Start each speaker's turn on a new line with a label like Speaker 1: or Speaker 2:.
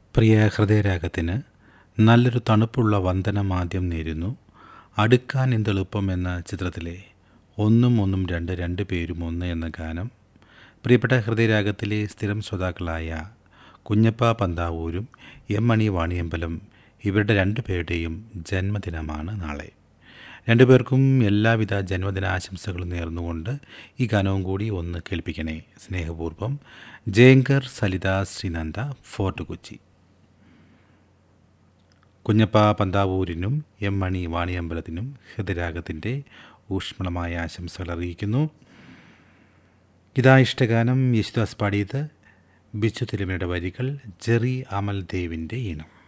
Speaker 1: പ്രിയ ഹൃദയരാഗത്തിന് നല്ലൊരു തണുപ്പുള്ള വന്ദനമാദ്യം നേരുന്നു അടുക്കാൻ എന്തെളുപ്പം എന്ന ചിത്രത്തിലെ ഒന്നും ഒന്നും രണ്ട് രണ്ട് പേരും ഒന്ന് എന്ന ഗാനം പ്രിയപ്പെട്ട ഹൃദയരാഗത്തിലെ സ്ഥിരം ശ്രോതാക്കളായ കുഞ്ഞപ്പ പന്താവൂരും എം മണി വാണിയമ്പലം ഇവരുടെ രണ്ടു പേരുടെയും ജന്മദിനമാണ് നാളെ രണ്ടുപേർക്കും എല്ലാവിധ ജന്മദിനാശംസകളും നേർന്നുകൊണ്ട് ഈ ഗാനവും കൂടി ഒന്ന് കേൾപ്പിക്കണേ സ്നേഹപൂർവ്വം ജയങ്കർ സലിത ശ്രീനന്ദ ഫോർട്ട് കൊച്ചി കുഞ്ഞപ്പ പന്താവൂരിനും എം മണി വാണിയമ്പലത്തിനും ഹൃദയരാഗത്തിൻ്റെ ഊഷ്മളമായ ആശംസകൾ അറിയിക്കുന്നു ഇതാ ഇഷ്ടഗാനം യേശുദാസ് പാടിയത് ബിച്ചു തിരുമയുടെ വരികൾ ജെറി അമൽ ദേവിൻ്റെ ഈണം